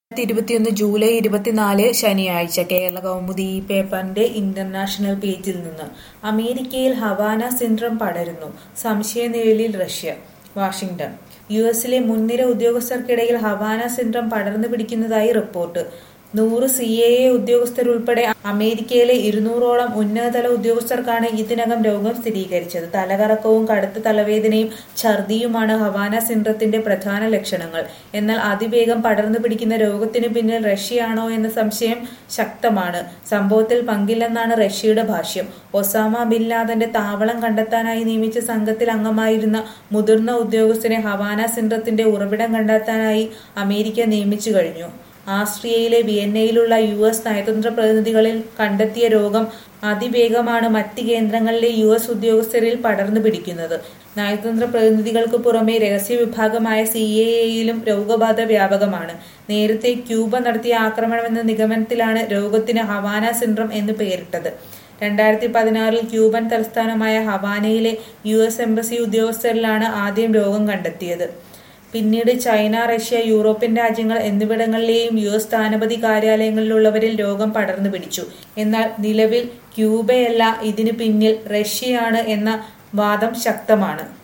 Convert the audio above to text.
രണ്ടായിരത്തി ഇരുപത്തിയൊന്ന് ജൂലൈ ഇരുപത്തിനാല് ശനിയാഴ്ച കേരള കൗമുദി ഈ പേപ്പറിന്റെ ഇന്റർനാഷണൽ പേജിൽ നിന്ന് അമേരിക്കയിൽ ഹവാന സിൻഡ്രം പടരുന്നു സംശയനിഴലിൽ റഷ്യ വാഷിംഗ്ടൺ യു എസിലെ മുൻനിര ഉദ്യോഗസ്ഥർക്കിടയിൽ ഹവാന സിൻഡ്രം പടർന്നു പിടിക്കുന്നതായി റിപ്പോർട്ട് നൂറ് സി എ എ ഉദ്യോഗസ്ഥരുൾപ്പെടെ അമേരിക്കയിലെ ഇരുന്നൂറോളം ഉന്നതതല ഉദ്യോഗസ്ഥർക്കാണ് ഇതിനകം രോഗം സ്ഥിരീകരിച്ചത് തലകറക്കവും കടുത്ത തലവേദനയും ഛർദിയുമാണ് ഹവാന സിൻഡ്രത്തിന്റെ പ്രധാന ലക്ഷണങ്ങൾ എന്നാൽ അതിവേഗം പടർന്നു പിടിക്കുന്ന രോഗത്തിനു പിന്നിൽ റഷ്യയാണോ എന്ന സംശയം ശക്തമാണ് സംഭവത്തിൽ പങ്കില്ലെന്നാണ് റഷ്യയുടെ ഭാഷ്യം ഒസാമ ബിൻ ലാദന്റെ താവളം കണ്ടെത്താനായി നിയമിച്ച സംഘത്തിൽ അംഗമായിരുന്ന മുതിർന്ന ഉദ്യോഗസ്ഥനെ ഹവാന സിൻഡ്രത്തിന്റെ ഉറവിടം കണ്ടെത്താനായി അമേരിക്ക നിയമിച്ചു കഴിഞ്ഞു ആസ്ട്രിയയിലെ വിയന്നയിലുള്ള യു എസ് നയതന്ത്ര പ്രതിനിധികളിൽ കണ്ടെത്തിയ രോഗം അതിവേഗമാണ് മറ്റ് കേന്ദ്രങ്ങളിലെ യു എസ് ഉദ്യോഗസ്ഥരിൽ പടർന്നു പിടിക്കുന്നത് നയതന്ത്ര പ്രതിനിധികൾക്ക് പുറമെ രഹസ്യ വിഭാഗമായ സി എ എയിലും രോഗബാധ വ്യാപകമാണ് നേരത്തെ ക്യൂബ നടത്തിയ ആക്രമണമെന്ന നിഗമനത്തിലാണ് രോഗത്തിന് ഹവാന സിൻഡ്രം എന്ന് പേരിട്ടത് രണ്ടായിരത്തി പതിനാറിൽ ക്യൂബൻ തലസ്ഥാനമായ ഹവാനയിലെ യു എസ് എംബസി ഉദ്യോഗസ്ഥരിലാണ് ആദ്യം രോഗം കണ്ടെത്തിയത് പിന്നീട് ചൈന റഷ്യ യൂറോപ്യൻ രാജ്യങ്ങൾ എന്നിവിടങ്ങളിലെയും യു എസ് സ്ഥാനപതി കാര്യാലയങ്ങളിലുള്ളവരിൽ രോഗം പടർന്നു പിടിച്ചു എന്നാൽ നിലവിൽ ക്യൂബയല്ല ഇതിന് പിന്നിൽ റഷ്യയാണ് എന്ന വാദം ശക്തമാണ്